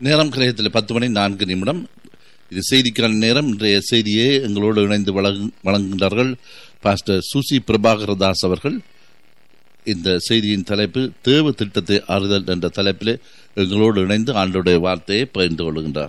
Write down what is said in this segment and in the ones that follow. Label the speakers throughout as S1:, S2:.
S1: நேரம் கிரகத்தில் பத்து மணி நான்கு நிமிடம் இது செய்திக்கான நேரம் இன்றைய செய்தியை எங்களோடு இணைந்து வழங்கு- வழங்குகின்றார்கள் பாஸ்டர் சுசி பிரபாகரதாஸ் அவர்கள் இந்த செய்தியின் தலைப்பு தேவ திட்டத்தை ஆறுதல் என்ற தலைப்பிலே எங்களோடு இணைந்து ஆண்டோடைய வார்த்தையை பகிர்ந்து கொள்கின்றார்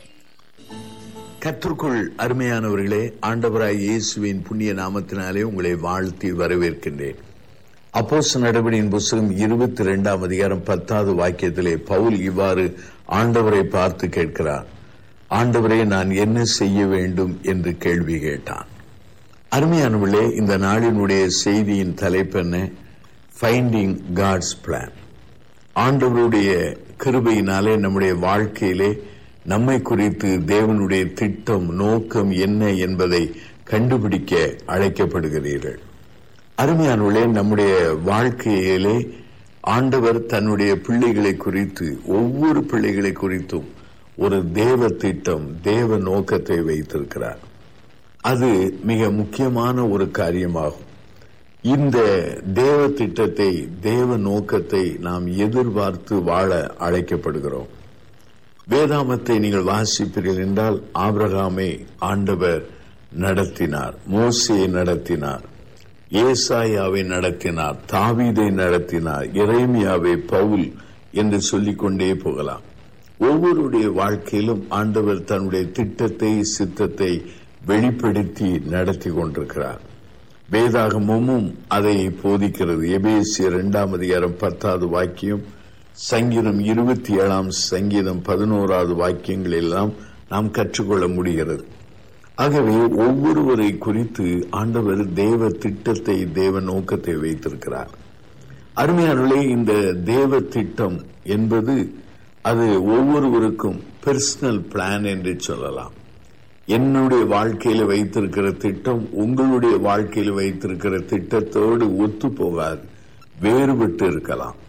S2: கற்றுக்குள் அருமையானவர்களே ஆண்டவராய் இயேசுவின் புண்ணிய நாமத்தினாலே உங்களை வாழ்த்தி வரவேற்கின்றேன் அப்போஸ் நடவடியின் புஸ்தகம் இருபத்தி இரண்டாம் அதிகாரம் பத்தாவது வாக்கியத்திலே பவுல் இவ்வாறு ஆண்டவரை பார்த்து கேட்கிறார் ஆண்டவரே நான் என்ன செய்ய வேண்டும் என்று கேள்வி கேட்டான் அருமையானவர்களே இந்த நாளினுடைய செய்தியின் தலைப்பு என்ன ஃபைண்டிங் காட்ஸ் பிளான் ஆண்டவருடைய கிருபையினாலே நம்முடைய வாழ்க்கையிலே நம்மை குறித்து தேவனுடைய திட்டம் நோக்கம் என்ன என்பதை கண்டுபிடிக்க அழைக்கப்படுகிறீர்கள் அருமையானவர்களே நம்முடைய வாழ்க்கையிலே ஆண்டவர் தன்னுடைய பிள்ளைகளை குறித்து ஒவ்வொரு பிள்ளைகளை குறித்தும் ஒரு தேவ திட்டம் தேவ நோக்கத்தை வைத்திருக்கிறார் அது மிக முக்கியமான ஒரு காரியமாகும் இந்த தேவ திட்டத்தை தேவ நோக்கத்தை நாம் எதிர்பார்த்து வாழ அழைக்கப்படுகிறோம் வேதாமத்தை நீங்கள் வாசிப்பீர்கள் என்றால் ஆபிரகாமை ஆண்டவர் நடத்தினார் மோசையை நடத்தினார் ஏசாயாவை நடத்தினார் தாவீதை நடத்தினார் எரேமியாவை பவுல் என்று சொல்லிக்கொண்டே போகலாம் ஒவ்வொருடைய வாழ்க்கையிலும் ஆண்டவர் தன்னுடைய திட்டத்தை சித்தத்தை வெளிப்படுத்தி நடத்தி கொண்டிருக்கிறார் வேதாகமும் அதை போதிக்கிறது எபேசிய இரண்டாம் அதிகாரம் பத்தாவது வாக்கியம் சங்கீதம் இருபத்தி ஏழாம் சங்கீதம் பதினோராவது வாக்கியங்கள் எல்லாம் நாம் கற்றுக்கொள்ள முடிகிறது ஆகவே ஒவ்வொருவரை குறித்து ஆண்டவர் தேவ திட்டத்தை தேவ நோக்கத்தை வைத்திருக்கிறார் அருமையானவர்களே இந்த தேவ திட்டம் என்பது அது ஒவ்வொருவருக்கும் பெர்சனல் பிளான் என்று சொல்லலாம் என்னுடைய வாழ்க்கையில வைத்திருக்கிற திட்டம் உங்களுடைய வாழ்க்கையில வைத்திருக்கிற திட்டத்தோடு ஒத்து போகாது வேறுபட்டு இருக்கலாம்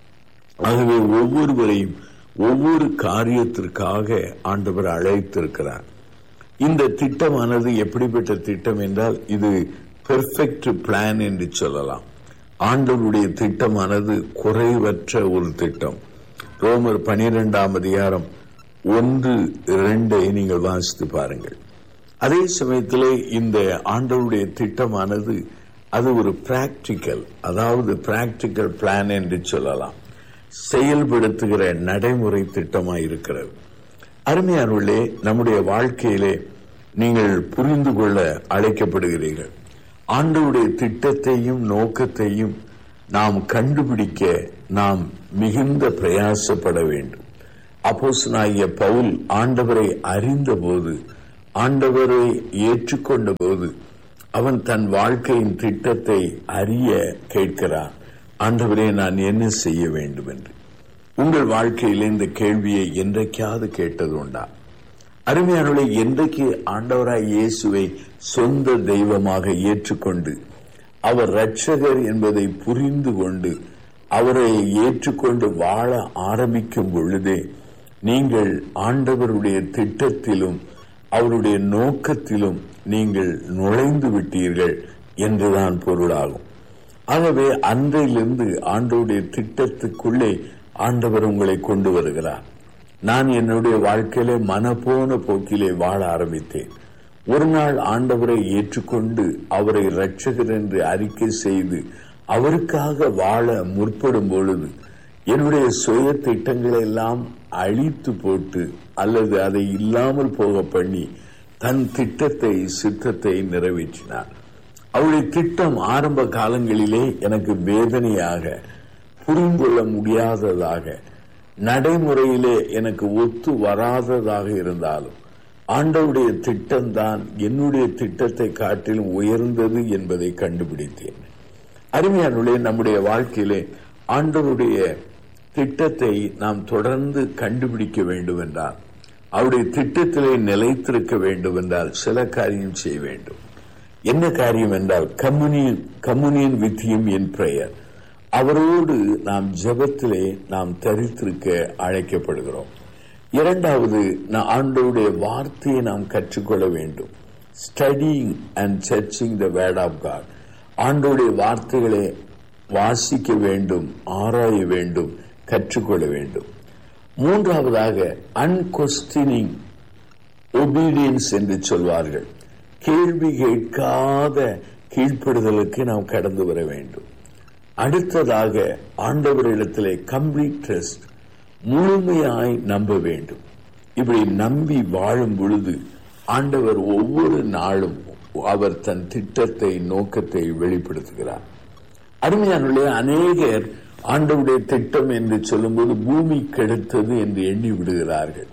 S2: ஆகவே ஒவ்வொருவரையும் ஒவ்வொரு காரியத்திற்காக ஆண்டவர் அழைத்திருக்கிறார் இந்த திட்டமானது எப்படிப்பட்ட திட்டம் என்றால் இது பெர்ஃபெக்ட் பிளான் என்று சொல்லலாம் ஆண்டவருடைய திட்டமானது குறைவற்ற ஒரு திட்டம் ரோமர் பனிரெண்டாம் அதிகாரம் ஒன்று இரண்டை நீங்கள் வாசித்து பாருங்கள் அதே சமயத்திலே இந்த ஆண்டவருடைய திட்டமானது அது ஒரு பிராக்டிக்கல் அதாவது பிராக்டிக்கல் பிளான் என்று சொல்லலாம் செயல்படுத்துகிற நடைமுறை திட்டமாய் இருக்கிறது அருமையானவர்களே நம்முடைய வாழ்க்கையிலே நீங்கள் புரிந்து கொள்ள அழைக்கப்படுகிறீர்கள் ஆண்டவருடைய திட்டத்தையும் நோக்கத்தையும் நாம் கண்டுபிடிக்க நாம் மிகுந்த பிரயாசப்பட வேண்டும் அப்போஸ்தலனாகிய பவுல் ஆண்டவரை அறிந்தபோது ஆண்டவரை ஏற்றுக்கொண்ட போது அவன் தன் வாழ்க்கையின் திட்டத்தை அறிய கேட்கிறான் ஆண்டவரே நான் என்ன செய்ய வேண்டும் என்று உங்கள் வாழ்க்கையில் இந்த கேள்வியை என்றைக்காவது கேட்டது உண்டா அருமையானவர்களை என்றைக்கு ஆண்டவராய் இயேசுவை சொந்த தெய்வமாக ஏற்றுக்கொண்டு அவர் இரட்சகர் என்பதை புரிந்து கொண்டு அவரை ஏற்றுக்கொண்டு வாழ ஆரம்பிக்கும் பொழுதே நீங்கள் ஆண்டவருடைய திட்டத்திலும் அவருடைய நோக்கத்திலும் நீங்கள் நுழைந்து விட்டீர்கள் என்றுதான் பொருளாகும் ஆகவே அன்றையிலிருந்து ஆண்டவருடைய திட்டத்துக்குள்ளே ஆண்டவர் உங்களை கொண்டு வருகிறார் நான் என்னுடைய வாழ்க்கையிலே மனப்போன போக்கிலே வாழ ஆரம்பித்தேன் ஒரு நாள் ஆண்டவரை ஏற்றுக்கொண்டு அவரை இரட்சகர் என்று அறிக்கை செய்து அவருக்காக வாழ முற்படும் பொழுது என்னுடைய சுய திட்டங்களை எல்லாம் அழித்து போட்டு அல்லது அதை இல்லாமல் போக பண்ணி தன் திட்டத்தை சித்தத்தை நிறைவேற்றினார் அவருடைய திட்டம் ஆரம்ப காலங்களிலே எனக்கு வேதனையாக புரிந்து கொள்ள முடியாததாக நடைமுறையிலே எனக்கு ஒத்து வராததாக இருந்தாலும் ஆண்டவுடைய திட்டம்தான் என்னுடைய திட்டத்தை காட்டிலும் உயர்ந்தது என்பதை கண்டுபிடித்தேன் அருமையானுடைய நம்முடைய வாழ்க்கையிலே ஆண்டவருடைய திட்டத்தை நாம் தொடர்ந்து கண்டுபிடிக்க வேண்டும் என்றால் அவருடைய திட்டத்திலே நிலைத்திருக்க வேண்டும் என்றால் சில காரியம் செய்ய வேண்டும் என்ன காரியம் என்றால் கம்யூனியன் கம்யூனியன் வித் ஹிம் என் பிரேயர் அவரோடு நாம் ஜெபத்திலே நாம் தரித்திருக்க அழைக்கப்படுகிறோம் இரண்டாவது நான் ஆண்டவருடைய வார்த்தையை நாம் கற்றுக்கொள்ள வேண்டும் studying and searching the word of God ஆண்டோடைய வார்த்தைகளை வாசிக்க வேண்டும் ஆராய வேண்டும் கற்றுக்கொள்ள வேண்டும் மூன்றாவதாக அன்கொஸ்டினிங் ஒபீடியன்ஸ் என்று சொல்வார்கள் கேள்வி கேட்காத கீழ்ப்படுதலுக்கு நாம் கடந்து வர வேண்டும் அடுத்ததாக ஆண்டவரிடத்திலே கம்ப்ளீட் ட்ரஸ்ட் முழுமையாய் நம்ப வேண்டும் இப்படி நம்பி வாழும் பொழுது ஆண்டவர் ஒவ்வொரு நாளும் அவர் தன் திட்டத்தை நோக்கத்தை வெளிப்படுத்துகிறார் அருமையானுடைய அநேகர் ஆண்டவுடைய திட்டம் என்று சொல்லும்போது பூமி கெடுத்தது என்று எண்ணி விடுகிறார்கள்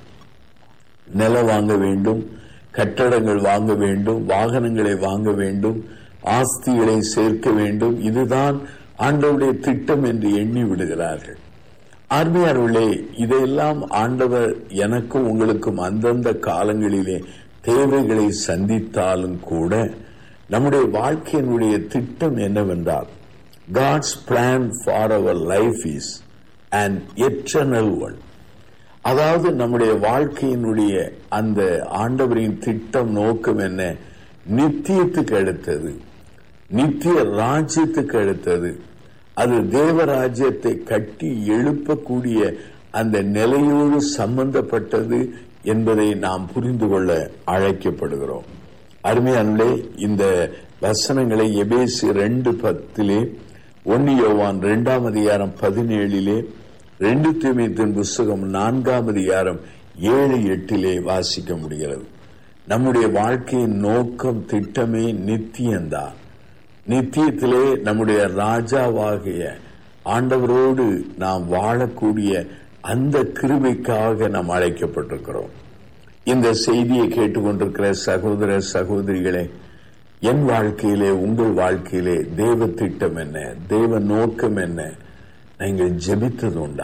S2: நிலம் வாங்க வேண்டும் கட்டடங்கள் வாங்க வேண்டும் வாகனங்களை வாங்க வேண்டும் ஆஸ்திகளை சேர்க்க வேண்டும் இதுதான் ஆண்டவருடைய திட்டம் என்று எண்ணி விடுகிறார்கள் ஆர்மியார்களே இதையெல்லாம் ஆண்டவர் எனக்கும் உங்களுக்கும் அந்தந்த காலங்களிலே தேவைகளை சந்தித்தாலும் கூட நம்முடைய வாழ்க்கையினுடைய திட்டம் என்னவென்றால் God's plan for our life is and eternal one அதாவது நம்முடைய வாழ்க்கையினுடைய அந்த ஆண்டவரின் திட்டம் நோக்கம் என்ன நித்தியத்துக்கு அடுத்தது நித்திய ராஜ்யத்துக்கு அடுத்தது அது தேவராஜ்யத்தை கட்டி எழுப்பக்கூடிய அந்த நிலையோடு சம்பந்தப்பட்டது என்பதை நாம் புரிந்து கொள்ள அழைக்கப்படுகிறோம் அருமையானே இந்த வசனங்களை எபேசி ரெண்டு பத்திலே ஒன்னு யோவான் இரண்டாம் அதிகாரம் பதினேழிலே ரெண்டு தூய்மைத்தின் புஸ்தகம் நான்காம் அதிகாரம் ஏழு எட்டிலே வாசிக்க முடிகிறது நம்முடைய வாழ்க்கையின் நோக்கம் திட்டமே நித்தியம்தான் நித்தியத்திலே நம்முடைய ராஜாவாகிய ஆண்டவரோடு நாம் வாழக்கூடிய அந்த கிருபைக்காக நாம் அழைக்கப்பட்டிருக்கிறோம் இந்த செய்தியை கேட்டுக்கொண்டிருக்கிற சகோதர சகோதரிகளே என் வாழ்க்கையிலே உங்கள் வாழ்க்கையிலே தேவ திட்டம் என்ன தேவ நோக்கம் என்ன நீங்கள் ஜெபித்தது உண்டா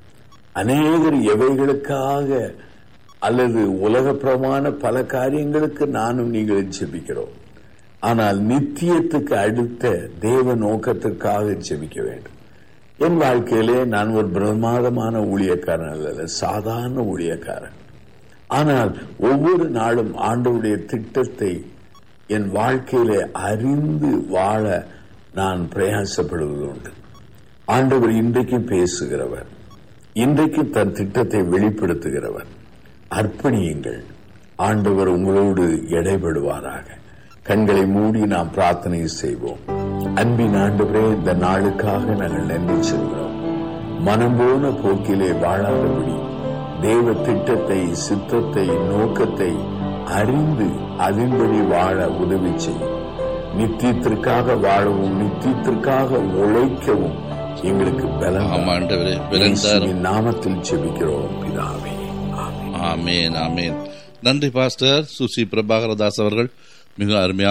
S2: அநேகர் எவைகளுக்காக அல்லது உலகப்பிரமான பல காரியங்களுக்கு நானும் நீங்கள் ஜெபிக்கிறோம் ஆனால் நித்தியத்துக்கு அடுத்த தேவ நோக்கத்திற்காக ஜெபிக்க வேண்டும் என் வாழ்க்கையிலே நான் ஒரு பிரமாதமான ஊழியக்காரன் அல்ல சாதாரண ஊழியக்காரன் ஆனால் ஒவ்வொரு நாளும் ஆண்டவுடைய திட்டத்தை என் வாழ்க்கையிலே அறிந்து வாழ நான் பிரயாசப்படுவது உண்டு ஆண்டவர் இன்றைக்கும் பேசுகிறவர் இன்றைக்கும் தன் திட்டத்தை வெளிப்படுத்துகிறவர் அர்ப்பணியுங்கள் ஆண்டவர் உங்களோடு இடைபடுவாராக கண்களை மூடி நாம் பிரார்த்தனை செய்வோம் அன்பின் ஆண்டவரே இந்த நாளுக்காக நாங்கள் நன்றி சொல்கிறோம் மனம் போன போக்கிலே வாழாதபடி தேவ திட்டத்தை சித்தத்தை நோக்கத்தை அறிந்து அதன்படி வாழ உதவி செய்யும் நித்தியத்திற்காக வாழவும் நித்தியத்திற்காக உழைக்கவும் எங்களுக்கு பலம்
S1: ஆமா ஆண்டவரே விரைந்தார்
S2: இயேசுவின் நாமத்தில் ஜெபிக்கிறோம் பிதாவே ஆமென்
S1: ஆமேன் ஆமேன் நன்றி பாஸ்டர் சுசி பிரபாகரதாஸ் அவர்கள் மிக அருமையாக